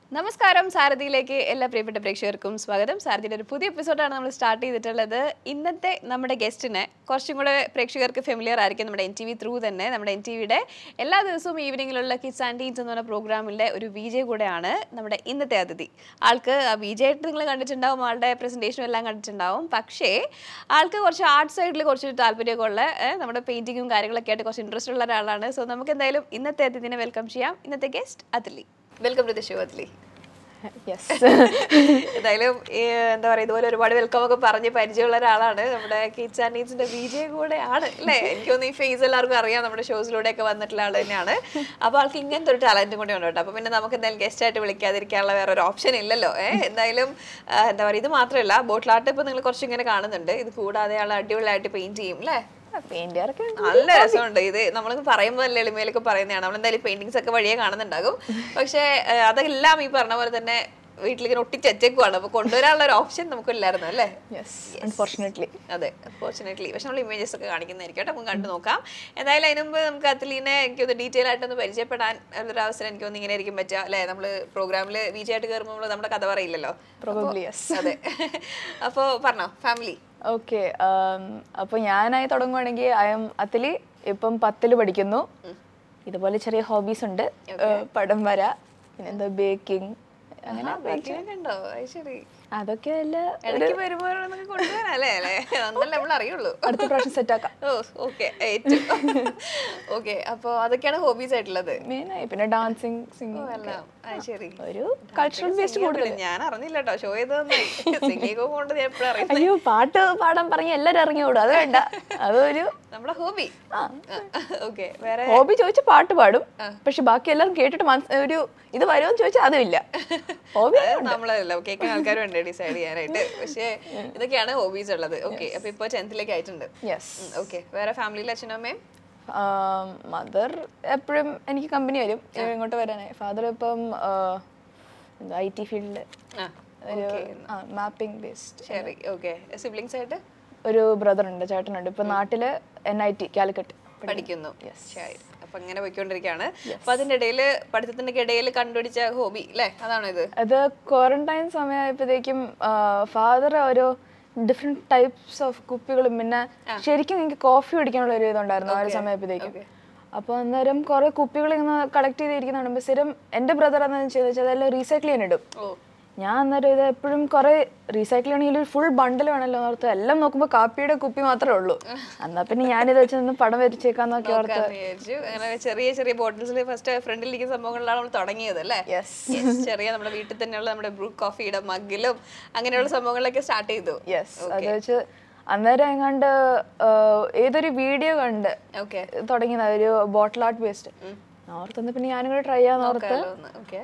നമസ്കാരം സാരഥിയിലേക്ക് എല്ലാ പ്രിയപ്പെട്ട പ്രേക്ഷകർക്കും സ്വാഗതം സാരഥിയുടെ ഒരു പുതിയ എപ്പിസോഡാണ് നമ്മൾ സ്റ്റാർട്ട് ചെയ്തിട്ടുള്ളത് ഇന്നത്തെ നമ്മുടെ ഗസ്റ്റിനെ കുറച്ചും കൂടെ പ്രേക്ഷകർക്ക് ഫെമിലിയർ ആയിരിക്കും നമ്മുടെ എൻ ടി വി ത്രൂ തന്നെ നമ്മുടെ എൻ ടി വിയുടെ എല്ലാ ദിവസവും ഈവനിങ്ങിലുള്ള കിഡ്സ് ആൻഡ് ടീൻസ് എന്ന് പറഞ്ഞ പ്രോഗ്രാമിലെ ഒരു വി ജെ കൂടെയാണ് നമ്മുടെ ഇന്നത്തെ അതിഥി ആൾക്ക് ആ വി ജെ ആയിട്ട് നിങ്ങൾ കണ്ടിട്ടുണ്ടാവും ആളുടെ പ്രസൻറ്റേഷനും എല്ലാം കണ്ടിട്ടുണ്ടാവും പക്ഷേ ആൾക്ക് കുറച്ച് ആർട്ട് സൈഡിൽ കുറച്ച് താല്പര്യമൊക്കെ ഉള്ള ഏ, നമ്മുടെ പെയിൻറ്റിങ്ങും കാര്യങ്ങളൊക്കെ ആയിട്ട് കുറച്ച് ഇൻട്രസ്റ്റ് ഉള്ള ഒരാളാണ് സോ നമുക്ക് എന്തായാലും ഇന്നത്തെ അതിഥിനെ വെൽക്കം ചെയ്യാം ഇന്നത്തെ ഗസ്റ്റ് അതിലി വെൽക്കം ടു ദ ഷോ അതിലി യെസ് എന്തായാലും ഈ എന്താ പറയുക ഇതുപോലെ ഒരുപാട് വെൽക്കം ഒക്കെ പറഞ്ഞ് പരിചയമുള്ള ഒരാളാണ് നമ്മുടെ കിഡ്സ് ആൻഡ് നീഡ്സിന്റെ വിജയ കൂടെ ആണ് അല്ലേ എനിക്ക് തോന്നുന്നു ഈ ഫേസ് എല്ലാവർക്കും അറിയാം നമ്മുടെ ഷോസിലൂടെ ഒക്കെ വന്നിട്ടുള്ള ആൾ തന്നെയാണ് അപ്പോൾ ആൾക്ക് ഇങ്ങനത്തെ ഒരു ടാലന്റും കൂടി ഉണ്ട് കേട്ടോ അപ്പോൾ പിന്നെ നമുക്ക് എന്തായാലും ഗസ്റ്റ് ആയിട്ട് വിളിക്കാതിരിക്കാനുള്ള വേറെ ഒരു ഓപ്ഷൻ ഇല്ലല്ലോ ഏഹ് എന്തായാലും ആ, എന്താ പറയുക ഇത് മാത്രമല്ല ബോട്ടിൽ ആർട്ട് ഇപ്പോൾ നിങ്ങൾ കുറച്ച് ഇങ്ങനെ കാണുന്നുണ്ട് ഇത് കൂടാതെ ആൾ അടിപൊളിയായിട്ട് പെയിന്റ് ചെയ്യും അല്ലേ പെയിന്റുകാരൊക്കെ നല്ല രസമുണ്ട് ഇത് നമ്മൾ പറയുമ്പോൾ നല്ല എളിമയിലൊക്കെ പറയുന്നതാണ് നമ്മൾ എന്തായാലും പെയിന്റിങ്സ് ഒക്കെ വഴിയെ കാണുന്നുണ്ടാകും പക്ഷേ ഏഹ്, അതെല്ലാം ഈ പറഞ്ഞ പോലെ തന്നെ വീട്ടിലിങ്ങനെ ഒട്ടിച്ചേക്കുവാണ് അപ്പൊ കൊണ്ടുവരാനുള്ള ഒരു ഓപ്ഷൻ നമുക്കില്ലായിരുന്നു അല്ലേ യെസ് അൺഫോർച്ചുനേറ്റ്ലി അതെ അൺഫോർച്ചുനേറ്റ്ലി പക്ഷെ നമ്മൾ ഇമേജസ് ഒക്കെ കാണിക്കുന്നതായിരിക്കും കേട്ടോ നമുക്ക് കണ്ടു നോക്കാം എന്തായാലും അതിന് മുമ്പ് നമുക്ക് അത്ലീനെ എനിക്കൊന്ന് ഡീറ്റെയിൽ ആയിട്ടൊന്ന് പരിചയപ്പെടാൻ ഒരു അവസരം എനിക്ക് തോന്നുന്നു ഇങ്ങനെ ആയിരിക്കും പറ്റുക അല്ലേ നമ്മൾ പ്രോഗ്രാമിൽ വിജയമായിട്ട് കയറുമ്പോൾ നമ്മൾ നമ്മുടെ കഥ പറയില്ലല്ലോ പ്രോബബ്ലി യെസ് അതെ അപ്പോൾ പറഞ്ഞോ ഫാമിലി ഓക്കെ അപ്പോൾ ഞാനായി തുടങ്ങുവാണെങ്കിൽ ഐ എം അത്തിലി ഇപ്പം പത്തിൽ പഠിക്കുന്നു ഇതുപോലെ ചെറിയ ഹോബീസ് ഉണ്ട് ഏഹ്, പടം വര പിന്നെന്താ ബേക്കിംഗ് അങ്ങനെ ഉണ്ടോ അത് ശരി അതൊക്കെ അല്ല ഇടയ്ക്ക് വരുമ്പോൾ നമുക്ക് കൊണ്ടുവരാം അല്ലേ അല്ലേ അന്നല്ലേ നമ്മൾ അറിയുള്ളൂ അടുത്ത പ്രാവശ്യം സെറ്റ് ആക്കാം ഓ ഓക്കെ ഏറ്റവും ഓക്കെ അപ്പോൾ അതൊക്കെയാണ് ഹോബീസ് ആയിട്ടുള്ളത് മെയിനായി പിന്നെ ഡാൻസിങ് സിംഗിങ് എല്ലാം ആ ശരി ഒരു കൾച്ചറൽ ബേസ്ഡ് കൂടുതൽ ഞാൻ അറിഞ്ഞില്ല കേട്ടോ ഷോ ചെയ്തതൊന്നും സിംഗിങ് കൊണ്ട് ഞാൻ എപ്പോഴും അറിയാം അയ്യോ പാട്ട് പാടാൻ പറഞ്ഞ എല്ലാവരും ഇറങ്ങിയോടും അത് വേണ്ട അതൊരു നമ്മുടെ ഹോബി ഓക്കെ വേറെ ഹോബി ചോദിച്ചാൽ പാട്ട് പാടും പക്ഷെ ബാക്കി എല്ലാവരും കേട്ടിട്ട് മനസ്സ് ഒരു ഇത് വരുമെന്ന് ചോദിച്ചാൽ അതുമില്ല ഹോബി അത് നമ്മളല്ല കേൾക്കുന്ന ആൾക്കാരും ഉണ്ട് ഡിസൈഡ് ചെയ്യാനായിട്ട് പക്ഷേ ഇതൊക്കെയാണ് ഹോബീസ് ഉള്ളത് ഓക്കെ അപ്പൊ ഇപ്പൊ ടെൻത്തിലേക്ക് ആയിട്ടുണ്ട് യെസ് ഓക്കെ വേറെ ഫാമിലിയിൽ അച്ഛനും അമ്മയും മദർ എപ്പോഴും എനിക്ക് കമ്പനി വരും ഇങ്ങോട്ട് വരാനായി ഫാദർ ഇപ്പം എന്താ ഐ ടി ഫീൽഡിൽ ആ ഒരു മാപ്പിംഗ് ബേസ്ഡ് ശരി ഓക്കെ സിബ്ലിങ്സ് ആയിട്ട് ഒരു ബ്രദർ ഉണ്ട് ചേട്ടനുണ്ട് ഇപ്പൊ നാട്ടില് എൻ ഐ ടി കാലിക്കറ്റ് പഠിക്കുന്നു ശരി അപ്പൊ അങ്ങനെ പോയിക്കൊണ്ടിരിക്കുകയാണ് അപ്പൊ അതിന്റെ ഇടയിൽ പഠിത്തത്തിന്റെ ഇടയിൽ കണ്ടുപിടിച്ച ഹോബി അല്ലേ അതാണോ ഇത് അത് ക്വാറന്റൈൻ സമയമായപ്പോഴത്തേക്കും ഫാദർ ഓരോ ഡിഫറെന്റ് ടൈപ്സ് ഓഫ് കുപ്പികളും പിന്നെ ശരിക്കും എനിക്ക് കോഫി കുടിക്കാനുള്ള ഒരു ഇതുണ്ടായിരുന്നു ആ ഒരു സമയമായപ്പോഴത്തേക്കും അപ്പോൾ അന്നേരം കുറെ കുപ്പികൾ ഇങ്ങനെ കളക്ട് ചെയ്തിരിക്കുന്ന കാണുമ്പോൾ സ്ഥിരം എൻ്റെ ബ്രദർ എന്താണെന്ന് ചെയ്തെന്ന് വെച്ചാൽ അതെല്ലാം റീസൈക്കിൾ ചെയ്യാനിടും ഓ ഞാൻ അന്നേരം ഇത് എപ്പോഴും കുറെ റീസൈക്കിൾ ചെയ്യണമെങ്കിൽ ഒരു ഫുൾ ബണ്ടിൽ വേണമല്ലോ ഓർത്ത് എല്ലാം നോക്കുമ്പോൾ കാപ്പിയുടെ കുപ്പി മാത്രമേ ഉള്ളൂ എന്നാ പിന്നെ ഞാനിത് വെച്ച് നിന്ന് പടം വരച്ചേക്കാന്നൊക്കെ ഓർത്ത് നോക്കാന്ന് വിചാരിച്ചു അങ്ങനെ ചെറിയ ചെറിയ ബോട്ടിൽസിൽ ഫസ്റ്റ് ഫ്രണ്ടിൽ ഇരിക്കുന്ന സംഭവങ്ങളിലാണ് നമ്മൾ തുടങ്ങിയത് അല്ലേ യെസ് Yes, ചെറിയ നമ്മുടെ വീട്ടിൽ തന്നെയുള്ള നമ്മുടെ ബ്രൂ കോഫിയുടെ മഗ്ഗിലും അങ്ങനെയുള്ള സംഭവങ്ങളൊക്കെ സ്റ്റാർട്ട് ചെയ്തു യെസ് അത് വെച്ച് അന്നേരം എങ്ങാണ്ട് ആ, ഏതൊരു വീഡിയോ കണ്ട് ഓക്കെ തുടങ്ങിയതാ ഒരു ബോട്ടിൽ ആർട്ട് ബേസ്ഡ് ഓർത്തൊന്ന് പിന്നെ ഞാനും കൂടെ ട്രൈ ചെയ്യാന്ന് ഓർത്ത് ഓക്കെ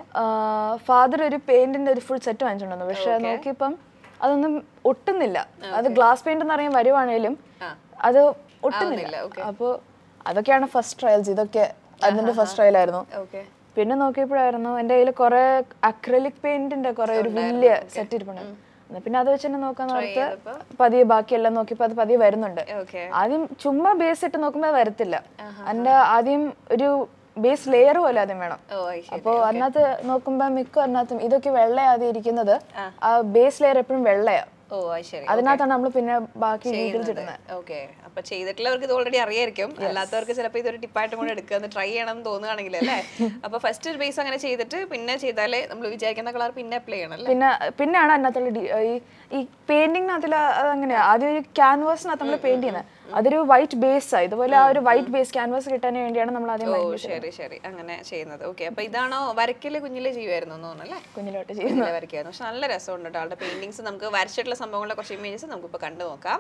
ഫാദർ ഒരു പെയിന്റിന്റെ ഒരു ഫുൾ സെറ്റ് വാങ്ങിച്ചിട്ടുണ്ടെന്ന് പക്ഷെ നോക്കിയപ്പം അതൊന്നും ഒട്ടുന്നില്ല അത് ഗ്ലാസ് പെയിന്റ് എന്ന് പറയാൻ വരുവാണേലും ആ. അത് ഒട്ടുന്നില്ല അപ്പോൾ അതൊക്കെയാണ് ഫസ്റ്റ് ട്രയൽസ് ഇതൊക്കെ അതിന്റെ ഫസ്റ്റ് ട്രയൽ ആയിരുന്നു ഓക്കെ പിന്നെ നോക്കിയപ്പോഴായിരുന്നു എൻ്റെ കയ്യിൽ കുറെ അക്രലിക് പെയിന്റിന്റെ കുറെ ഒരു വലിയ സെറ്റ് ഇരിപ്പുണ്ട് എന്നാ പിന്നെ അത് വെച്ച് തന്നെ നോക്കാൻ ഓർത്ത് പതിയെ ബാക്കിയെല്ലാം നോക്കിയപ്പോൾ അത് പതിയെ വരുന്നുണ്ട് ഓക്കെ ആദ്യം ചുമ്മാ ബേസ് ഇട്ട് നോക്കുമ്പോൾ അത് വരത്തില്ല അതിന്റെ ആദ്യം ഒരു ബേസ് ലെയർ പോലെ ആദ്യം വേണം ഓ അത് ശരി അപ്പോൾ അതിനകത്ത് നോക്കുമ്പോൾ മിക്ക അതിനകത്തും ഇതൊക്കെ വെള്ളയാദ്യം ഇരിക്കുന്നത് ആ ബേസ് ലെയർ എപ്പോഴും വെള്ളയാ ഓ അത് ശരി അതിനകത്താണ് നമ്മൾ പിന്നെ ബാക്കി ഡീറ്റെയിൽസ് ഇടുന്നത് ഓക്കെ അപ്പൊ ചെയ്തിട്ടുള്ളവർക്ക് ഇത് ഓൾറെഡി അറിയായിരിക്കും അല്ലാത്തവർക്ക് ചിലപ്പോൾ ഇതൊരു ടിപ്പായിട്ടും കൂടെ എടുക്കുക ഒന്ന് ട്രൈ ചെയ്യണം എന്ന് തോന്നുകയാണെങ്കിൽ അല്ലേ അപ്പൊ ഫസ്റ്റ് ഒരു ബേസ് അങ്ങനെ ചെയ്തിട്ട് പിന്നെ ചെയ്താലേ നമ്മൾ വിചാരിക്കുന്ന കളർ പിന്നെ അപ്ലൈ ചെയ്യണം അല്ലേ പിന്നെ പിന്നെയാണ് അതിനകത്തുള്ള ഡി- ഈ ഈ പെയിന്റിങ്ങിനകത്തിൽ അതങ്ങനെയാ ആദ്യം ഒരു ക്യാൻവാസിനകത്ത് നമ്മൾ പെയിന്റ് ചെയ്യുന്നത് അതൊരു വൈറ്റ് ബേസ് ഇതുപോലെ ആ ഒരു വൈറ്റ് ബേസ് ക്യാൻവാസ് കിട്ടാൻ വേണ്ടിയാണ് നമ്മൾ ആദ്യം ഓ ശരി ശരി അങ്ങനെ ചെയ്യുന്നത് ഓക്കെ അപ്പൊ ഇതാണോ വരയ്ക്കല് കുഞ്ഞിലെ ചെയ്യുമായിരുന്നു എന്ന് തോന്നുന്നു അല്ലേ കുഞ്ഞിലോട്ട് ചെയ്യും കുഞ്ഞിലെ വരയ്ക്കായിരുന്നു പക്ഷെ നല്ല രസമുണ്ട് കേട്ടോ ആളുടെ പെയിന്റിങ്സ് നമുക്ക് വരച്ചിട്ടുള്ള സംഭവങ്ങളുടെ കുറച്ച് ഇമേജസ് നമുക്കിപ്പോൾ കണ്ടു നോക്കാം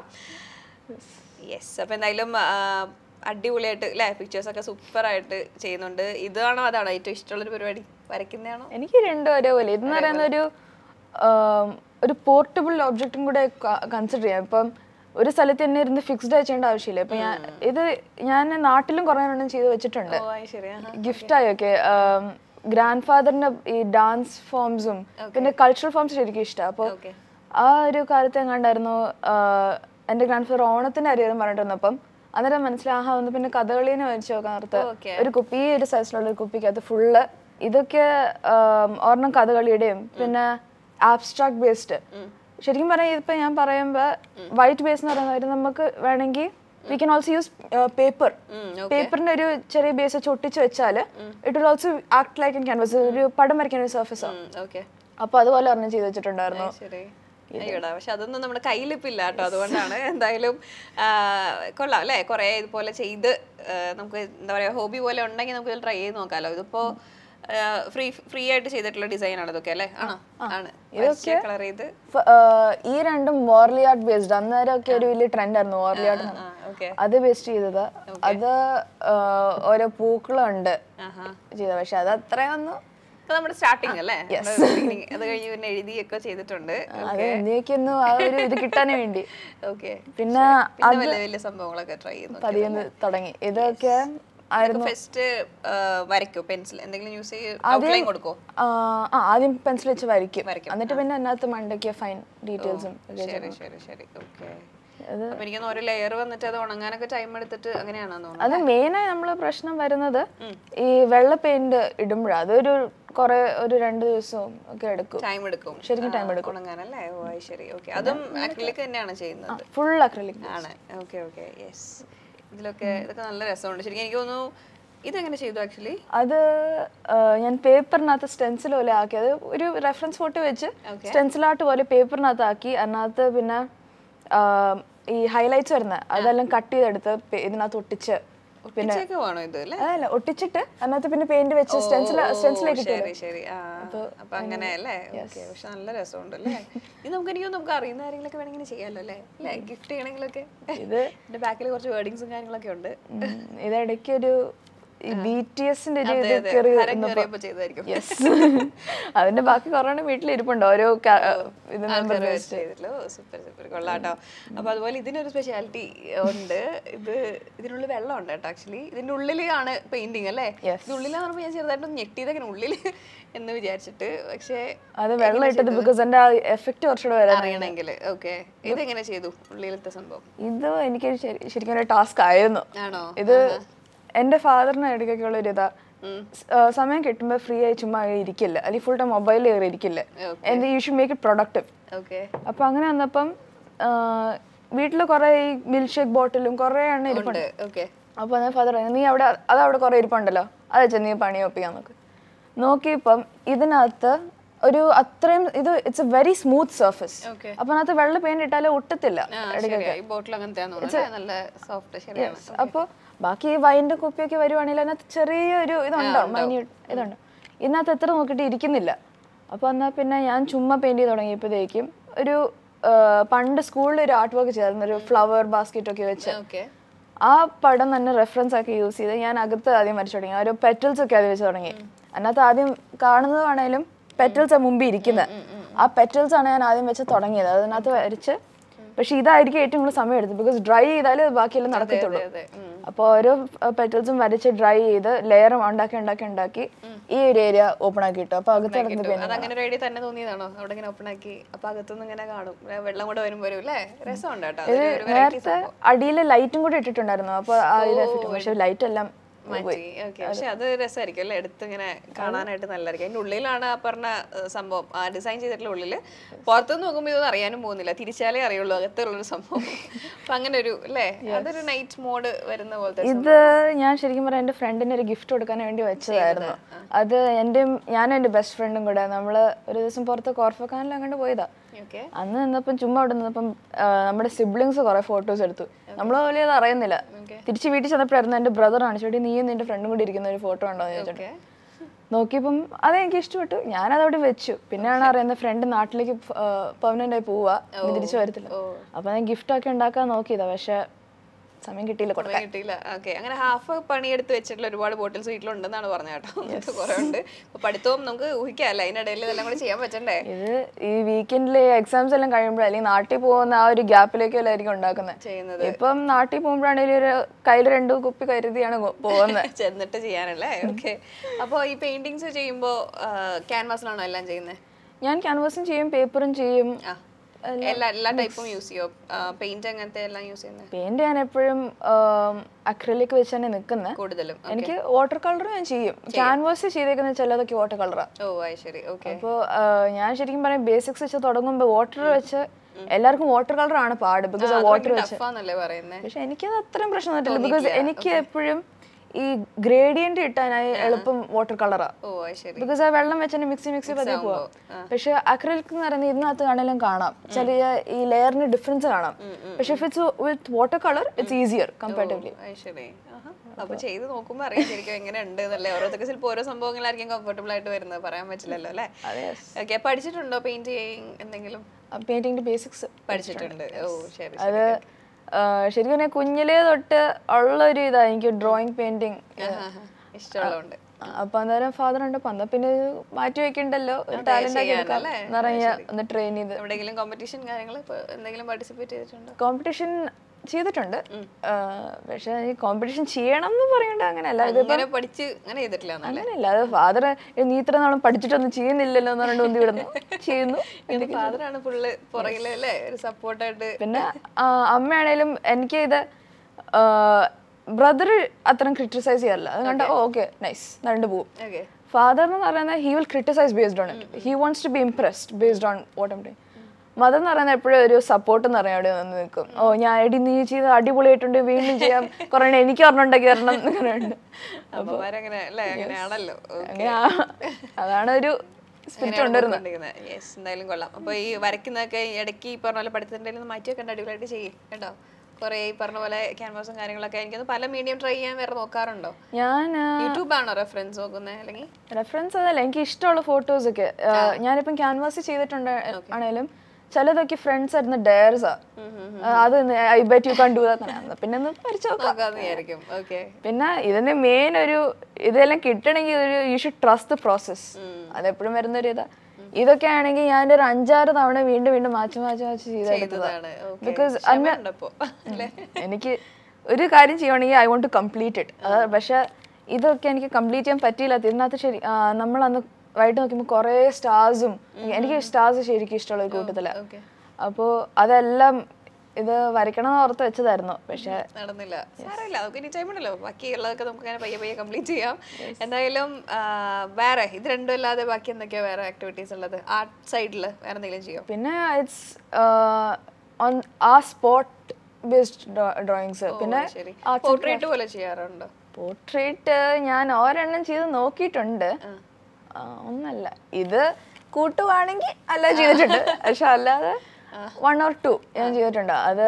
യെസ് അപ്പോൾ എന്തായാലും ആ, അടിപൊളിയായിട്ട് അല്ലേ പിക്ചേഴ്സ് ഒക്കെ സൂപ്പർ ആയിട്ട് ചെയ്യുന്നുണ്ട് ഇതാണോ അതാണോ ഏറ്റവും ഇഷ്ടമുള്ളൊരു പരിപാടി വരയ്ക്കുന്നതാണോ എനിക്ക് രണ്ടും ഒരേപോലെ ഇതെന്ന് പറയുന്ന ഒരു ആം, ഒരു പോർട്ടബിൾ ഒബ്ജക്റ്റും കൂടെ കൺസിഡർ ചെയ്യാം ഇപ്പം ഒരു സ്ഥലത്ത് തന്നെ ഇരുന്ന് ഫിക്സ്ഡ് ആയി ചെയ്യേണ്ട ആവശ്യമില്ല ഇപ്പൊ ഞാൻ ഇത് ഞാൻ നാട്ടിലും കുറേ എണ്ണം ചെയ്ത് വെച്ചിട്ടുണ്ട് ഓ അത് ശരി ആഹാ. ഗിഫ്റ്റായൊക്കെ ഗ്രാൻഡ് ഫാദറിന്റെ ഈ ഡാൻസ് ഫോംസും പിന്നെ കൾച്ചറൽ ഫോംസ് ശരിക്കും ഇഷ്ടമാണ് അപ്പോൾ ഓക്കെ ആ ഒരു കാലത്ത് എങ്ങാണ്ടായിരുന്നു എൻ്റെ ഗ്രാൻഡ് ഫാദർ ഓണത്തിന്റെ കാര്യം പറഞ്ഞിട്ടിരുന്നപ്പം അന്നേരം മനസ്സിലാഹാ ഒന്ന് പിന്നെ കഥകളീനെ വെച്ച് നോക്കാൻ നേരത്ത് Okay. ഒരു കുപ്പി ഈ ഒരു സൈസിലുള്ള ഒരു കുപ്പിക്കകത്ത് ഫുള്ള് ഇതൊക്കെ ആം, ഒരെണ്ണം കഥകളിയുടെയും പിന്നെ ആബ്സ്ട്രാക്ട് ബേസ്ഡ് ശരിക്കും പറയാം ഇപ്പൊ ഞാൻ പറയുമ്പോ വൈറ്റ് ബേസ് എന്ന് പറയുന്നത് നമുക്ക് വേണമെങ്കിൽ we can also use paper പേപ്പറിന്റെ ഒരു ചെറിയ ബേസ് വെച്ച് ഒട്ടിച്ച് വെച്ചാൽ it will also act like in canvas ഒരു പടം വരയ്ക്കാൻ ഒരു സർഫസ് ആണ് ഓക്കെ അപ്പൊ അതുപോലെ ഒരെണ്ണം ചെയ്ത് വെച്ചിട്ടുണ്ടായിരുന്നു ശരി അയ്യോടാ പക്ഷെ അതൊന്നും നമ്മുടെ കയ്യിലിപ്പില്ല കേട്ടോ അതുകൊണ്ടാണ് എന്തായാലും ആ, കൊള്ളാം അല്ലേ കുറെ ഇതുപോലെ ചെയ്ത് ആ, നമുക്ക് എന്താ പറയാ ഹോബി പോലെ ഉണ്ടെങ്കിൽ നമുക്ക് ട്രൈ ചെയ്ത് നോക്കാമല്ലോ ഇതിപ്പോ ഫ്രീ ഫ്രീ ആയിട്ട് ചെയ്തിട്ടുള്ള ഡിസൈൻ ആണ് ഇതൊക്കെ അല്ലേ ആണോ ആണ് കളർ ചെയ്ത് ഫ- ആഹ് ഈ രണ്ടും മോർലി ആർട്ട് ബേസ്ഡ് അന്നേരം ഒക്കെ ഒരു വലിയ ട്രെൻഡ് ആയിരുന്നു മോർലി ആർട്ട് ആ ഓക്കെ അത് ബേസ്റ്റ് ചെയ്തത് അത് ആഹ് ഓരോ പൂക്കളുണ്ട് ആഹാ ചെയ്തത് പക്ഷെ അത് അത്രയൊന്നും ഇപ്പൊ നമ്മുടെ സ്റ്റാർട്ടിങ് അല്ലേ നമ്മുടെ beginning. അത് കഴിഞ്ഞ് പിന്നെ എഴുതിയൊക്കെ ചെയ്തിട്ടുണ്ട് അത് എന്തൊക്കെയൊന്നും ആ ഒരു ഇത് കിട്ടാൻ വേണ്ടി ഓക്കെ പിന്നെ പിന്നെ വലിയ വലിയ സംഭവങ്ങളൊക്കെ ട്രൈ ചെയ്യുന്നു പതിയെ തുടങ്ങി ഇതൊക്കെ ആയിരുന്നു ഫസ്റ്റ് വരയ്ക്കോ പെൻസിൽ എന്തെങ്കിലും യൂസ് ചെയ്ത് ഔട്ട്ലൈൻ കൊടുക്കോ ആഹ് ആ ആദ്യം പെൻസിൽ വെച്ച് വരയ്ക്കും വരയ്ക്കും. എന്നിട്ട് പിന്നെ അതിനകത്ത് മണ്ടയ്ക്ക് ഫൈൻ ഡീറ്റെയിൽസും ശരി ശരി ശരി ഓക്കെ അപ്പൊ എനിക്കൊന്ന് ഒരു ലെയർ വന്നിട്ട് അത് ഉണങ്ങാനൊക്കെ ടൈം എടുത്തിട്ട് അങ്ങനെയാണെന്ന് തോന്നുന്നു അത് മെയിനായി നമ്മൾ പ്രശ്നം വരുന്നത് ഈ വെള്ള പെയിന്റ് ഇടുമ്പോഴാണ് അതൊരു കുറെ ഒരു രണ്ട് ദിവസവും ഒക്കെ എടുക്കും ടൈം എടുക്കും ശരിക്കും time ആ, ഉണങ്ങാനല്ലേ ഓ അത് ശരി ഓക്കെ അതും അക്രിലിക് തന്നെയാണ് ചെയ്യുന്നത് ഫുൾ അക്രലിക് ആണ് ഓക്കെ ഓക്കെ യെസ് ഇതിലൊക്കെ ഇതൊക്കെ നല്ല രസമുണ്ട് ശരിക്കും എനിക്ക് തോന്നുന്നു ഇതെങ്ങനെ ചെയ്തു ആക്ച്വലി അത് ആ, ഞാൻ പേപ്പറിനകത്ത് സ്റ്റെൻസിൽ പോലെ ആക്കിയത് ഒരു റെഫറൻസ് ഫോട്ടോ വെച്ച് സ്റ്റെൻസിൽ ആർട്ട് പോലെ പേപ്പറിനകത്ത് ആക്കി അതിനകത്ത് പിന്നെ ആ, ഈ ഹൈലൈറ്റ്സ് വരുന്നത് അതെല്ലാം കട്ട് ചെയ്തെടുത്ത് പേ- ഇതിനകത്ത് ഒട്ടിച്ച് ഒട്ടിച്ചൊക്കെ വേണോ ഇത് അല്ലേ അതല്ല ഒട്ടിച്ചിട്ട് അതിനകത്ത് പിന്നെ പെയിന്റ് വെച്ച് സ്റ്റെൻസിൽ സ്റ്റെൻസിലേക്ക് ശരി ശരി ആ അപ്പൊ അങ്ങനെ അല്ലേ ഓക്കെ പക്ഷെ നല്ല രസമുണ്ട് അല്ലേ ഇത് നമുക്ക് എനിക്ക് തോന്നുന്നു നമുക്ക് അറിയുന്ന ആരെങ്കിലൊക്കെ വേണമെങ്കിൽ ചെയ്യാമല്ലോ അല്ലേ അല്ലേ ഗിഫ്റ്റ് ചെയ്യണമെങ്കിലൊക്കെ ഇത് എന്റെ ബാക്കിൽ കുറച്ച് വേർഡിങ്സും കാര്യങ്ങളൊക്കെ ഉണ്ട് ഉം, ഇതിടയ്ക്ക് ഒരു ഈ ബി ടി എസിന്റെ ഒരു അതെ, ഇത് അതെ. കയറി ഹരം കയറിയപ്പോ ചെയ്തായിരിക്കും യെസ് അതിന്റെ ബാക്കി കുറേ വീട്ടിലിരിപ്പുണ്ട് ഓരോ ക- ഇത് നമ്പർ ചെയ്തിട്ടുള്ളൂ സൂപ്പർ സൂപ്പർ കൊള്ളാട്ടോ അപ്പൊ അതുപോലെ ഇതിനൊരു സ്പെഷ്യാലിറ്റി ഉണ്ട് ഇത് ഇതിനുള്ളിൽ വെള്ളം ഉണ്ട് കേട്ടോ ആക്ച്വലി ഇതിന്റെ ഉള്ളിലാണ് പെയിന്റിങ് അല്ലേ Yes. ഇത് ഉള്ളിലാന്ന് പറഞ്ഞപ്പോൾ ഞാൻ ചെറുതായിട്ടൊന്ന് ഞെട്ടിയതൊക്കെ ഉള്ളിൽ എന്ന് വിചാരിച്ചിട്ട് പക്ഷേ അത് വെള്ളം ഇട്ടത് ബിക്കോസ് എന്റെ എഫക്റ്റ് കുറച്ചുകൂടെ വരാൻ അറിയണമെങ്കിൽ ഓക്കെ ഇതെങ്ങനെ ചെയ്തു ഉള്ളിലത്തെ സംഭവം ഇത് എനിക്ക് ശരി- ശരിക്കും ഒരു ടാസ്ക് ആയിരുന്നു ആണോ ഇത് എന്റെ ഫാദറിന് ഇടയ്ക്കൊക്കെ ഉള്ള ഒരു ഇതാ സ്- ആ, സമയം കിട്ടുമ്പോൾ ഫ്രീ ആയി ചുമ്മാ അങ്ങനെ ഇരിക്കില്ല അല്ലെങ്കിൽ ഫുൾ ടൈം മൊബൈലിൽ കയറി ഇരിക്കില്ല എന്ത് you should make it productive okay അപ്പൊ അങ്ങനെ വന്നപ്പം വീട്ടിൽ കുറെ ഈ മിൽക്ക് ഷേക്ക് ബോട്ടിലും കുറെ എണ്ണ ഇരിപ്പുണ്ട് ഓക്കെ അപ്പോൾ ഞാൻ ഫാദർ നീ അവിടെ അത് അവിടെ കുറേ ഇരിപ്പുണ്ടല്ലോ അത് വെച്ചാൽ നീ പണി ഒപ്പിക്കാൻ നോക്ക് നോക്കിയപ്പം ഇതിനകത്ത് ഒരു അത്രയും ഇത് it's a very smooth surface Okay. അപ്പൊ അതിനകത്ത് വെള്ള പെയിന്റ് ഇട്ടാലേ ഒട്ടത്തില്ല ശരിയാ ഈ ബോട്ടിൽ അങ്ങനത്തെ തോന്നുന്നു നല്ല സോഫ്റ്റ് ശരിയാണ് അപ്പൊ ബാക്കി ഈ വൈൻ്റെ കുപ്പിയൊക്കെ വരുവാണെങ്കിൽ അതിനകത്ത് ചെറിയൊരു ഇതുണ്ടോ മൈന്യൂട്ട് ഇതുണ്ട് ഇതിനകത്ത് എത്ര നോക്കിയിട്ട് ഇരിക്കുന്നില്ല അപ്പൊ എന്നാ പിന്നെ ഞാൻ ചുമ്മാ പെയിന്റ് ചെയ്ത് തുടങ്ങിയപ്പോഴത്തേക്കും ഒരു ആ, പണ്ട് സ്കൂളിൽ ഒരു ആർട്ട് വർക്ക് ചെയ്തായിരുന്നു ഒരു ഫ്ലവർ ബാസ്ക്കറ്റ് ഒക്കെ വെച്ച് ഓക്കെ ആ പടം തന്നെ റെഫറൻസ് ആക്കി യൂസ് ചെയ്ത് ഞാൻ അകത്ത് ആദ്യം വരച്ചു തുടങ്ങി ആ ഒരു പെറ്റൽസ് ഒക്കെ അത് വെച്ച് തുടങ്ങി അതിനകത്ത് ആദ്യം കാണുന്നതാണേലും പെറ്റൽസ് മുമ്പിൽ ഇരിക്കുന്നത് ആ പെറ്റൽസ് ആണ് ഞാൻ ആദ്യം വെച്ച് തുടങ്ങിയത് അതിനകത്ത് വരച്ച് പക്ഷെ ഇതായിരിക്കും ഏറ്റവും കൂടുതൽ സമയം എടുത്തത് ബിക്കോസ് ഡ്രൈ ചെയ്താലേ ബാക്കിയെല്ലാം നടക്കത്തുള്ളൂ അതെ ഉം. അപ്പോൾ ഓരോ പെറ്റൽസും വരച്ച് ഡ്രൈ ചെയ്ത് ലെയറും ഉണ്ടാക്കി ഉണ്ടാക്കി ഉണ്ടാക്കി ഈ ഒരു ഏരിയ ഓപ്പൺ ആക്കി ഇട്ടു അപ്പൊ അകത്ത് കിടന്ന് കിട്ടും. അതങ്ങനെ ഒരു ഐഡിയ തന്നെ തോന്നിയതാണോ അവിടെ ഇങ്ങനെ ഓപ്പൺ ആക്കി അപ്പൊ അകത്തുനിന്ന് ഇങ്ങനെ കാണും ഏ, വെള്ളം കൂടെ വരുമ്പോ വരും അല്ലേ രസമുണ്ട് കേട്ടോ അതൊരു ഒരു variety നേരത്തെ അടിയിൽ ലൈറ്റും കൂടി ഇട്ടിട്ടുണ്ടായിരുന്നു അപ്പൊ ആ ഇത് എഫക്റ്റ് പക്ഷെ ലൈറ്റ് എല്ലാം മാറ്റി ഓക്കെ പക്ഷെ അത് രസമായിരിക്കും അല്ലേ എടുത്ത് ഇങ്ങനെ കാണാനായിട്ട് നല്ലതായിരിക്കും അതിന്റെ ഉള്ളിലാണ് ആ പറഞ്ഞ ഏഹ്, സംഭവം ആ ഡിസൈൻ ചെയ്തിട്ടുള്ള ഉള്ളില് പുറത്തുനിന്ന് നോക്കുമ്പോൾ ഇതൊന്നും അറിയാനും പോകുന്നില്ല തിരിച്ചാലേ അറിയുള്ളൂ അകത്തുള്ളൊരു സംഭവം അപ്പൊ അങ്ങനെ ഒരു അല്ലേ അതൊരു നൈറ്റ് മോഡ് വരുന്ന പോലത്തെ ഇത് ഞാൻ ശരിക്കും പറയാം എൻ്റെ ഫ്രണ്ടിന് ഒരു ഗിഫ്റ്റ് കൊടുക്കാൻ വേണ്ടി വെച്ചതായിരുന്നു അത് എൻ്റെ ഞാനും എൻ്റെ ബെസ്റ്റ് ഫ്രണ്ടും കൂടെ നമ്മൾ ഒരു ദിവസം പുറത്ത് കോർഫക്കാനിൽ അങ്ങോട്ട് പോയതാ ഓക്കെ അന്ന് നിന്നപ്പം ചുമ്മാ അവിടെ നിന്നപ്പം ആ, നമ്മുടെ സിബ്ലിങ്സ് കുറെ ഫോട്ടോസ് എടുത്തു നമ്മൾ പോലെ അത് അറിയുന്നില്ല തിരിച്ച് വീട്ടിൽ ചെന്നപ്പോഴായിരുന്നു എൻ്റെ ബ്രദർ കാണിച്ചോട്ടി നീയും നിന്റെ ഫ്രണ്ടും കൂടി ഇരിക്കുന്ന ഒരു ഫോട്ടോ ഉണ്ടോ എന്ന് ചോദിച്ചിട്ട് ഓക്കെ നോക്കിയപ്പം അത് എനിക്ക് ഇഷ്ടപ്പെട്ടു ഞാനത് അവിടെ വെച്ചു പിന്നെയാണ് അറിയുന്നത് ഫ്രണ്ട് നാട്ടിലേക്ക് പെർമനന്റ് ആയി പോവുക ഇനി തിരിച്ചു വരത്തില്ല അപ്പൊ ഞാൻ ഗിഫ്റ്റ് ഒക്കെ ഉണ്ടാക്കാൻ നോക്കിയതാ പക്ഷെ സമയം കിട്ടിയില്ല കൊടുക്കാൻ സമയം കിട്ടിയില്ല ഓക്കെ അങ്ങനെ ഹാഫ് പണിയെടുത്ത് വെച്ചിട്ടുള്ള ഒരുപാട് ബോട്ടിൽസ് വീട്ടിലുണ്ടെന്നാണ് പറഞ്ഞത് കേട്ടോ എന്നിട്ട് കുറെ ഉണ്ട് അപ്പൊ പഠിത്തവും നമുക്ക് ഊഹിക്കാം അല്ല അതിനിടയിൽ ഇതെല്ലാം കൂടി ചെയ്യാൻ പറ്റണ്ടേ ഇത് ഈ വീക്കെൻഡിൽ എക്സാംസ് എല്ലാം കഴിയുമ്പോഴേ അല്ലെങ്കിൽ നാട്ടിൽ പോകുന്ന ആ ഒരു ഗ്യാപ്പിലേക്കല്ലായിരിക്കും ഉണ്ടാക്കുന്നത് ചെയ്യുന്നത് ഇപ്പം നാട്ടിൽ പോകുമ്പോഴാണെങ്കിലും ഒരു കയ്യിൽ രണ്ടു കുപ്പി കരുതിയാണ് ഗോ- പോകുന്നത് ചെന്നിട്ട് ചെയ്യാനല്ലേ ഓക്കെ അപ്പോൾ ഈ പെയിന്റിങ്സ് ചെയ്യുമ്പോൾ ക്യാൻവാസിലാണോ എല്ലാം ചെയ്യുന്നത് ഞാൻ ക്യാൻവാസും ചെയ്യും പേപ്പറും ചെയ്യും ആ എല്ലാ എല്ലാ ടൈപ്പും യൂസ് ചെയ്യോ പെയിന്റ് അങ്ങനത്തെ എല്ലാം യൂസ് ചെയ്യുന്നത് പെയിന്റ് ഞാൻ എപ്പോഴും അക്രലിക് വെച്ച് തന്നെ നിൽക്കുന്നത് കൂടുതലും എനിക്ക് വാട്ടർ കളർ ഞാൻ ചെയ്യും ക്യാൻവാസ് ചെയ്തേക്കുന്ന ചിലതൊക്കെ വാട്ടർ കളറാണ് ഓ അത് ശരി ഓക്കെ അപ്പോൾ ഞാൻ ശരിക്കും പറയും ബേസിക്സ് വെച്ച് തുടങ്ങുമ്പോൾ വാട്ടർ വെച്ച് എല്ലാവർക്കും വാട്ടർ കളർ ആണ് പാട് ബിക്കോസ് വാട്ടർ വെച്ച് ടഫാന്നല്ലേ പറയുന്നത് പക്ഷെ എനിക്കത് അത്രയും പ്രശ്നം വന്നിട്ടില്ല ബിക്കോസ് എനിക്ക് എപ്പോഴും ഈ ഗ്രേഡിയന്റ് കിട്ടാനായി എളുപ്പം വാട്ടർ കളറാ ഓ അത് ശരി ബിക്കോസ് ആ വെള്ളം വെച്ച് മിക്സി മിക്സി പതിയെ പോവാം പക്ഷെ അക്രലിക് എന്ന് പറയുന്നത് ഇതിനകത്ത് കാണാനും കാണാം ചെറിയ ഈ ലെയറിന് ഡിഫറൻസ് കാണാം പക്ഷെ if it's with water colour it's easier comparatively അത് ശരി ആഹാ. അപ്പൊ ചെയ്ത് നോക്കുമ്പോ അറിയാം ശരിക്കും എങ്ങനെ ഉണ്ട് എന്നല്ലേ ഓരോരുത്തർക്ക് ചിലപ്പോൾ ഓരോ സംഭവങ്ങളായിരിക്കും കംഫർട്ടബിൾ ആയിട്ട് വരുന്നത് പറയാൻ പറ്റില്ലല്ലോ അല്ലേ ഓക്കെ പഠിച്ചിട്ടുണ്ടോ പെയിന്റ് ചെയ്യും എന്തെങ്കിലും പെയിന്റിങ്ങിന്റെ ബേസിക്സ് പഠിച്ചിട്ടുണ്ട് ഓ ശരി അത് ആ, ശരിക്കും പറഞ്ഞാൽ കുഞ്ഞിലേ തൊട്ട് ഉള്ള ഒരു ഇതാ എനിക്ക് ഡ്രോയിങ് പെയിന്റിങ് ആഹാ. ഇഷ്ടമുള്ളതുകൊണ്ട് അപ്പൊ അന്നേരം ഫാദർ ഉണ്ട് അപ്പൊ എന്നാ പിന്നെ ഇത് മാറ്റി വെക്കണ്ടല്ലോ ഒരു ടാലന്റ് ആക്കി എടുക്കാം ചെയ്യാനല്ലേ? എന്ന് പറഞ്ഞ ഒന്ന് ട്രെയിൻ ചെയ്ത് എവിടെയെങ്കിലും കോമ്പറ്റീഷൻ കാര്യങ്ങൾ എന്തെങ്കിലും പാർട്ടിസിപ്പേറ്റ് ചെയ്തിട്ടുണ്ടോ കോമ്പറ്റീഷൻ ചെയ്തിട്ടുണ്ട് ആ, പക്ഷെ ഈ കോമ്പറ്റീഷൻ ചെയ്യണം എന്ന് പറയണ്ട അങ്ങനെയല്ല ഇത് അങ്ങനെ പഠിച്ച് അങ്ങനെ ചെയ്തിട്ടില്ല എന്നല്ലേ അങ്ങനെയല്ല അത് ഫാദർ നീ ഇത്ര നാളും പഠിച്ചിട്ടൊന്നും ചെയ്യുന്നില്ലല്ലോ എന്ന് പറഞ്ഞിട്ട് ഒന്നി വിടുന്നു ചെയ്യുന്നു ഫാദറാണ് ഫുള്ള് പുറകിലെ അല്ലേ ഒരു സപ്പോർട്ടായിട്ട് പിന്നെ ആ, അമ്മയാണേലും എനിക്ക് ഇത് ബ്രദർ അത്രയും ക്രിട്ടിസൈസ് ചെയ്യാറില്ല അത് കണ്ട ഓക്കെ നൈസ് നടന്നു പോകും ഓക്കെ ഫാദർ എന്ന് പറയുന്നത് he will criticize based on it he wants to be impressed based on what I'm doing mother എന്ന് പറയുന്നത് എപ്പോഴും ഒരു സപ്പോർട്ട് എന്ന് പറയാൻ അവിടെ വന്ന് നിൽക്കും ഓ ഞാൻ എടി നീ ചെയ്ത് അടിപൊളിയായിട്ടുണ്ട് വീണ്ടും ചെയ്യാം കുറേ എനിക്ക് ഒരെണ്ണുണ്ടാക്കി തരണം എന്നൊക്കെ ഉണ്ട് അമ്മമാരങ്ങനെ അല്ലേ അങ്ങനെയാണല്ലോ അങ്ങനെ ആ- അതാണ് ഒരു സ്പിരിറ്റ് കൊണ്ടുവരുന്നത് യെസ് എന്തായാലും കൊള്ളാം അപ്പൊ ഈ വരയ്ക്കുന്നതൊക്കെ ഈ ഇടയ്ക്ക് ഈ പറഞ്ഞ പോലെ പഠിത്തത്തിൻ്റെ ഒന്ന് മാറ്റി വെക്കേണ്ട അടിപൊളിയായിട്ട് ചെയ്യും കേട്ടോ കുറെ ഈ പറഞ്ഞ പോലെ ക്യാൻവാസും കാര്യങ്ങളൊക്കെ എനിക്കൊന്ന് പല മീഡിയം ട്രൈ ചെയ്യാൻ വേറെ നോക്കാറുണ്ടോ ഞാൻ യൂട്യൂബ് ആണോ റെഫറൻസ് നോക്കുന്നത് അല്ലെങ്കിൽ റെഫറൻസ് അതല്ല എനിക്ക് ഇഷ്ടമുള്ള ഫോട്ടോസ് ഒക്കെ ഞാനിപ്പം ക്യാൻവാസ് ചെയ്തിട്ടുണ്ട് ആണേലും ചിലതൊക്കെ ഫ്രണ്ട്സ് ആയിരുന്നു ഡയർസാ അത് ഐ ബെറ്റ് യു കണ്ടു പിന്നെ ഒന്ന് പഠിച്ചു നോക്കാം നോക്കാന്ന് വിചാരിക്കും ഓക്കെ പിന്നെ ഇതിന്റെ മെയിൻ ഒരു ഇതെല്ലാം കിട്ടണമെങ്കിൽ ഒരു you should trust the process അതെപ്പോഴും വരുന്ന ഒരു ഇതാ ഇതൊക്കെ ആണെങ്കിൽ ഞാൻ ഒരു അഞ്ചാറ് തവണ വീണ്ടും വീണ്ടും മാറ്റി മാറ്റി മാറ്റി ചെയ്തെടുത്തതാണ് ചെയ്തതാണ് ഓക്കെ ബിക്കോസ് ഉണ്ടപ്പോ അല്ലേ എനിക്ക് ഒരു കാര്യം ചെയ്യുവാണെങ്കിൽ I want to complete it പക്ഷെ ഇതൊക്കെ എനിക്ക് കംപ്ലീറ്റ് ചെയ്യാൻ പറ്റിയില്ല ഇതിനകത്ത് ശരി ആ, നമ്മൾ അന്ന് വൈകിട്ട് നോക്കുമ്പോൾ കുറേ സ്റ്റാർസും എനിക്ക് സ്റ്റാർസ് ശരിക്കും ഇഷ്ടമുള്ള ഒരു കൂട്ടത്തിലാണ് ഓക്കെ അപ്പോൾ അതെല്ലാം ഇത് വരയ്ക്കണം എന്ന് ഓർത്ത് വെച്ചതായിരുന്നു പക്ഷെ നടന്നില്ല സാരമില്ല നമുക്ക് ഇനി ടൈം ഉണ്ടല്ലോ ബാക്കിയുള്ളതൊക്കെ നമുക്ക് അങ്ങനെ പയ്യെ പയ്യെ കംപ്ലീറ്റ് ചെയ്യാം എന്തായാലും ആ, വേറെ ഇത് രണ്ടും അല്ലാതെ ബാക്കി എന്തൊക്കെയാ വേറെ ആക്ടിവിറ്റീസ് ഉള്ളത് ആർട്ട് സൈഡിൽ വേറെ എന്തെങ്കിലും ചെയ്യോ പിന്നെ it's on uh spot based drawings പിന്നെ ശരി പോർട്രേറ്റ് പോലെ ചെയ്യാറുണ്ടോ പോർട്രേറ്റ് ഞാൻ ഒരെണ്ണം ചെയ്ത് നോക്കിയിട്ടുണ്ട് ആ, ഒന്നല്ല ഇത് കൂട്ടുവാണെങ്കിൽ അല്ല ചെയ്തിട്ടുണ്ട് പക്ഷെ അല്ലാതെ വൺ ഓർ ടു ഞാൻ ചെയ്തിട്ടുണ്ട് അത്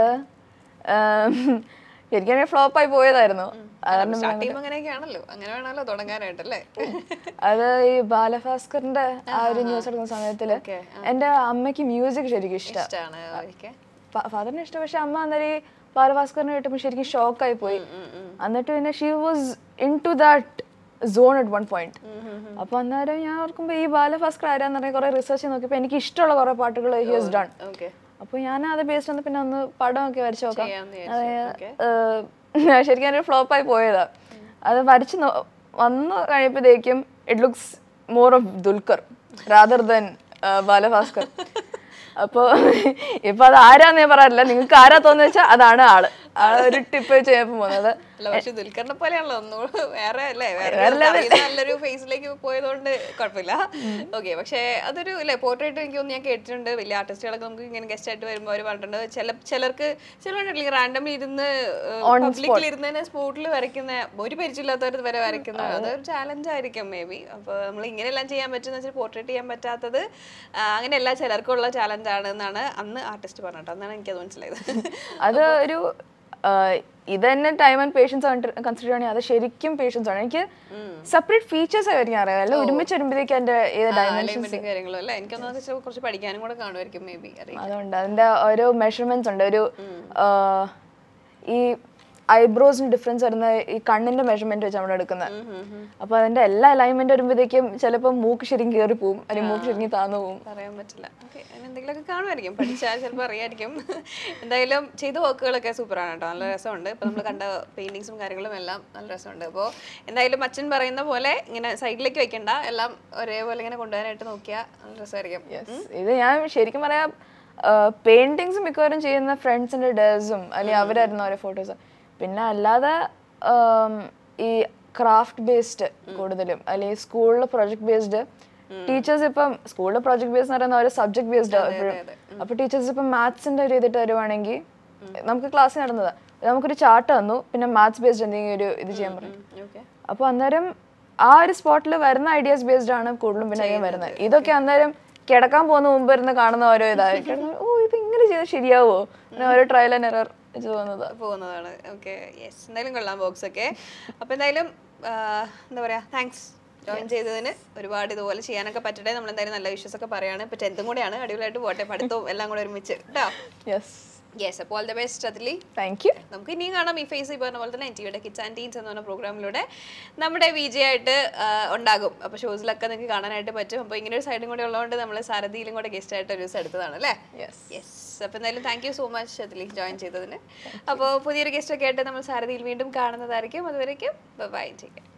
ശരിക്കും ഫ്ലോപ്പായി പോയതായിരുന്നു കാരണം സ്റ്റാർട്ട് ചെയ്യുമ്പോൾ അങ്ങനെയൊക്കെയാണല്ലോ അങ്ങനെ വേണമല്ലോ തുടങ്ങാനായിട്ടല്ലേ അത് ഈ ബാലഭാസ്കറിന്റെ ആ ഒരു ന്യൂസ് എടുക്കുന്ന സമയത്തില് Okay, എന്റെ അമ്മയ്ക്ക് മ്യൂസിക് ശരിക്കും ഇഷ്ടം ഇഷ്ടമാണ് ഒരിക്കൽ ഫാദറിന് ഇഷ്ടം പക്ഷെ അമ്മ അന്നേരം ഈ ബാലഭാസ്കറിനെ കേട്ടപ്പോൾ ശരിക്കും ഷോക്കായി പോയി എന്നിട്ട് പിന്നെ she was into that zone at one point അപ്പൊ അന്നേരം ഞാൻ ഓർക്കുമ്പോൾ ഈ ബാലഭാസ്കർ ആരാന്ന് പറഞ്ഞ കുറെ റിസർച്ച് നോക്കിയപ്പോൾ എനിക്ക് ഇഷ്ടമുള്ള കുറെ പാട്ടുകൾ ഹി ഹസ് ഡൺ ഓക്കെ അപ്പോൾ ഞാൻ അത് ബേസ്ഡ് വന്ന് പിന്നെ ഒന്ന് പടമൊക്കെ വരച്ച് നോക്കാം ചെയ്യാന്ന് അത് ഏഹ്, ശരിക്കും ഒരു ഫ്ലോപ്പായി പോയതാ അത് വരച്ച് നോ- വന്നു കഴിയുമ്പോഴത്തേക്കും it looks more of Dulquer rather than Balabhaskar അപ്പോൾ ഇപ്പൊ അത് ആരാന്ന് ഞാൻ പറയാറില്ല നിങ്ങൾക്ക് ആരാ തോന്നുന്നു വെച്ചാൽ അതാണ് ആള് ആ ഒരു ടിപ്പ് ചെയ്യാൻ പോകുന്നത് അല്ല പക്ഷെ ദുൽഖറിനെ പോലെയാണല്ലോ ഒന്നുകൂടെ വേറെ അല്ലേ വേറെ ഒരു അറിയുന്ന നല്ലൊരു ഫേസിലേക്ക് പോയതുകൊണ്ട് കുഴപ്പമില്ല ഓക്കെ പക്ഷേ അതൊരു അല്ലേ പോർട്രേറ്റ് എനിക്ക് തോന്നുന്നു ഞാൻ കേട്ടിട്ടുണ്ട് വലിയ ആർട്ടിസ്റ്റുകളൊക്കെ നമുക്ക് ഇങ്ങനെ ഗസ്റ്റ് ആയിട്ട് വരുമ്പോൾ അവർ പറഞ്ഞിട്ടുണ്ട് ചില ചിലർക്ക് ചിലരുണ്ടല്ലോ റാൻഡം ഇരുന്ന് പബ്ലിക്കിൽ ഇരുന്നതിനെ സ്പോട്ടിൽ വരയ്ക്കുന്ന ഒരു പരിചയമില്ലാത്തവർ വരെ വരയ്ക്കുന്ന അതൊരു ചാലഞ്ച് ആയിരിക്കും മേ ബി അപ്പോൾ നമ്മൾ ഇങ്ങനെയെല്ലാം ചെയ്യാൻ പറ്റുന്ന വെച്ചാൽ പോർട്രേറ്റ് ചെയ്യാൻ പറ്റാത്തത് ആ, അങ്ങനെയല്ല ചിലർക്കുള്ള ചാലഞ്ച് ആണ് എന്നാണ് അന്ന് ആർട്ടിസ്റ്റ് പറഞ്ഞിട്ട് അന്നാണ് എനിക്കത് മനസ്സിലായത് അത് ഒരു ആഹ്, ഇത് തന്നെ ടൈം ആൻഡ് പേഷ്യൻസ് കൺസിഡർ ചെയ്യുകയാണെങ്കിൽ അത് ശരിക്കും പേഷ്യൻസ് ആണ് എനിക്ക് സെപ്പറേറ്റ് ഫീച്ചേഴ്സ് ആയിരിക്കും അറിയാം അല്ല ഒരുമിച്ച് വരുമ്പോഴത്തേക്ക് അതിന്റെ ഏത് ഡയമെൻഷൻ അലൈൻമെന്റും കാര്യങ്ങളും അല്ലേ എനിക്കൊന്നും വെച്ചാൽ കുറച്ച് പഠിക്കാനും കൂടെ കാണുമായിരിക്കും മേ ബി അറിയാം അതുകൊണ്ട് അതിന്റെ ഓരോ മെഷർമെന്റ്സ് ഉണ്ട് ഒരു ആഹ്, ഈ ഐബ്രോസിന് ഡിഫറൻസ് വരുന്ന ഈ കണ്ണിന്റെ മെഷർമെന്റ് വെച്ച് നമ്മൾ എടുക്കുന്നത് അപ്പൊ അതിന്റെ എല്ലാ അലൈൻമെന്റ് വരുമ്പോഴത്തേക്കും ചിലപ്പോൾ മൂക്ക് ശരിക്കും കയറി പോവും അല്ലെങ്കിൽ മൂക്ക് ശരിക്കും താന്നു പോവും പറയാൻ പറ്റില്ല ഓക്കെ എന്തെങ്കിലുമൊക്കെ കാണുമായിരിക്കും പഠിച്ചാൽ ചിലപ്പോൾ അറിയായിരിക്കും എന്തായാലും ചെയ്ത വർക്കുകളൊക്കെ സൂപ്പറാണ് കേട്ടോ നല്ല രസമുണ്ട് ഇപ്പം നമ്മൾ കണ്ട പെയിന്റിങ്സും കാര്യങ്ങളും എല്ലാം നല്ല രസമുണ്ട് അപ്പോൾ എന്തായാലും അച്ഛൻ പറയുന്ന പോലെ ഇങ്ങനെ സൈഡിലേക്ക് വെക്കണ്ട എല്ലാം ഒരേപോലെ ഇങ്ങനെ കൊണ്ടുപോകാനായിട്ട് നോക്കിയാൽ നല്ല രസമായിരിക്കും Yes. ഇത് ഞാൻ ശരിക്കും പറയാം പെയിന്റിങ്സ് മിക്കവാറും ചെയ്യുന്ന ഫ്രണ്ട്സിന്റെ ഡേഴ്സും അല്ലെങ്കിൽ അവരായിരുന്നു ഓരോ ഫോട്ടോസ് പിന്നെ അല്ലാതെ ആം, ഈ ക്രാഫ്റ്റ് ബേസ്ഡ് കൂടുതലും അല്ലെങ്കിൽ സ്കൂളിൽ പ്രൊജക്ട് ബേസ്ഡ് ടീച്ചേഴ്സ് ഇപ്പം സ്കൂളിൽ പ്രൊജക്ട് ബേസ്ഡ് എന്ന് പറയുന്ന ഒരു സബ്ജക്ട് ബേസ്ഡ് എപ്പോഴും അപ്പൊ ടീച്ചേഴ്സ് ഇപ്പം മാത്സിന്റെ ഒരു ഇതിട്ട് വരുവാണെങ്കിൽ നമുക്ക് ക്ലാസ് നടന്നത് നമുക്കൊരു ചാർട്ട് തന്നു പിന്നെ മാത്സ് ബേസ്ഡ് എന്തെങ്കിലും ഒരു ഇത് ചെയ്യാൻ പറയും ഓക്കെ അപ്പൊ അന്നേരം ആ ഒരു സ്പോട്ടിൽ വരുന്ന ഐഡിയാസ് ബേസ്ഡ് ആണ് കൂടുതലും പിന്നെ അധികം വരുന്നത് ഇതൊക്കെ അന്നേരം കിടക്കാൻ പോകുന്ന മുമ്പ് ഇരുന്ന് കാണുന്ന ഓരോ ഇതായിരിക്കും ഓ ഇത് ഇങ്ങനെ ചെയ്താൽ ശരിയാവോ അങ്ങനെ ഓരോ ട്രയൽ ആൻഡ് എറർ ഇത് തോന്നുന്നത് പോകുന്നതാണ് ഓക്കെ യെസ് എന്തായാലും കൊള്ളാം ബോക്സ് ഒക്കെ അപ്പൊ എന്തായാലും ആ, എന്താ പറയാ താങ്ക്സ് ജോയിൻ ചെയ്തതിന് ഒരുപാട് ഇതുപോലെ ചെയ്യാനൊക്കെ പറ്റട്ടെ നമ്മൾ എന്തായാലും നല്ല വിഷസ് ഒക്കെ പറയാണ് ഇപ്പൊ ടെൻത്തും കൂടെയാണ് അടിപൊളിയായിട്ട് പോട്ടെ പഠിത്തവും എല്ലാം കൂടെ ഒരുമിച്ച് കേട്ടോ യെസ് യെസ് അപ്പോൾ ഓൾ ദ ബെസ്റ്റ് അതിലി താങ്ക് യു നമുക്ക് ഇനിയും കാണാം ഈ ഫേസ് ഈ പറഞ്ഞ പോലെ തന്നെ എൻ ടിവിയുടെ കിഡ്സ് ആൻഡ് ടീൻസ് എന്ന് പറഞ്ഞ പ്രോഗ്രാമിലൂടെ നമ്മുടെ വി ജെ ആയിട്ട് ആ, ഉണ്ടാകും അപ്പോൾ ഷോസിലൊക്കെ നിങ്ങൾക്ക് കാണാനായിട്ട് പറ്റും അപ്പോൾ ഇങ്ങനെ ഒരു സൈഡും കൂടെ ഉള്ളതുകൊണ്ട് നമ്മൾ സാരഥിയിലും കൂടെ ഗസ്റ്റ് ആയിട്ട് ഒരു ദിവസം എടുത്തതാണ് അല്ലേ യെസ് യെസ് അപ്പോൾ എന്തായാലും താങ്ക് യു സോ മച്ച് അതിലി ജോയിൻ ചെയ്തതിന് അപ്പോൾ പുതിയൊരു ഗസ്റ്റ് ഒക്കെ ആയിട്ട് നമ്മൾ സാരഥിയിൽ വീണ്ടും കാണുന്നതായിരിക്കും അതുവരേക്കും ബൈ ടേക്ക്